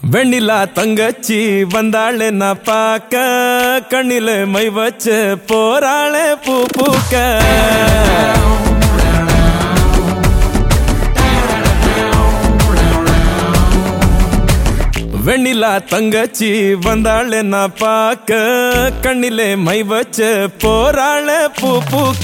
வெண்ணிலா தங்கச்சி வந்தாளே நான் பார்க்க கண்ணில மை வச்சு போறாளே பூ பூக்க வெண்ணிலா தங்கச்சி வந்தாளே நான் பார்க்க கண்ணிலே மை வச்சு போறாளே பூ பூக்க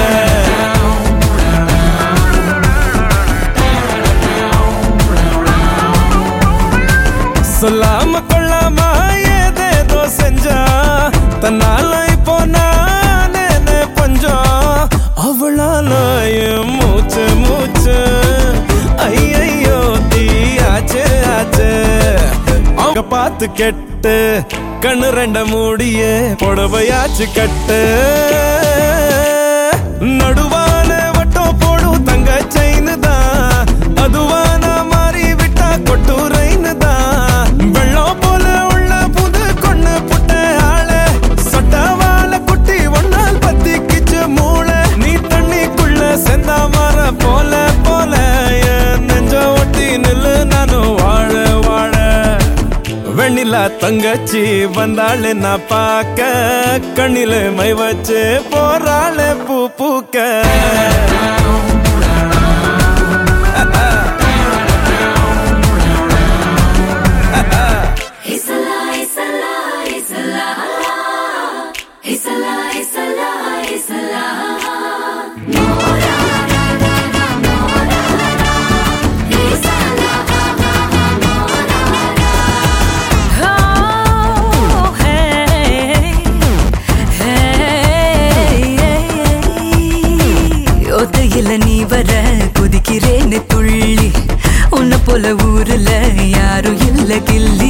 சொல்லாம கொள்ளாம ஏதேதோ செஞ்சா தன்னால இப்போ நானே பஞ்சம் அவளால என் மூச்சு மூச்சு ஐயையோ தீயாச்சு ஆச்சு அவங்க பார்த்து கெட்டு கண்ணு ரெண்ட மூடிய புடவையாச்சு கட்டு நடுவான வட்டம் போடும் தங்க செயின் தான் அதுவான மாறி விட்டா கொட்டுரைன்னு தான் வெள்ளம் போல உள்ள புது கொண்டு புட்ட ஆளு சட்டவால குட்டி ஒன்னால் பத்திக்கிச்சு மூளை நீ தண்ணிக்குள்ள செந்தா மர போல போல என் நெஞ்ச ஒட்டி நில்லு நானும் வாழ வாழ வெண்ணிலா தங்கச்சி வந்தாளே நான் பார்க்க கண்ணில மை வச்சு போறாளே பூ பூக்க It's a lie, it's a lie, it's a lie. It's a lie, it's a lie, it's a lie. Mora, ra, ra, ra, mora, ra. It's a lie, mora, ra. Oh, hey, hey, ஒத்தையில நீ வர குதிக்கிறேன்னு துள்ளி உன்னை போல ஊருல யாரும் இல்ல கில்லி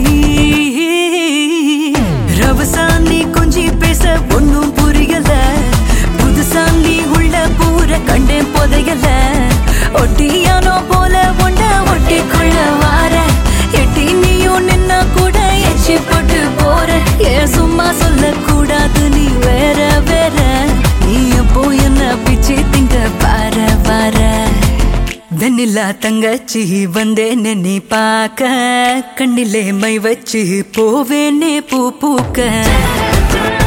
ரவசா நீ கொஞ்சி பேச ஒன்னும் புரியல புதுசா நீ உள்ள பூர கண்டேன் புதையல ஒட்டியானோ போல உண்ட ஒட்டிக்குள்ள வார எட்டி நீயும் நின்னா கூட எச்சி போட்டு போற ஏன் சும்மா சொல்லக்கூடாது நீ வேற வேற நீ எப்போ என்ன பிச்சு திங்க வர வர வெண்ணிலா தங்கச்சி வந்தேன்னு நீ பார்க்க கண்ணிலே மை வச்சு போவேனே பூ பூக்க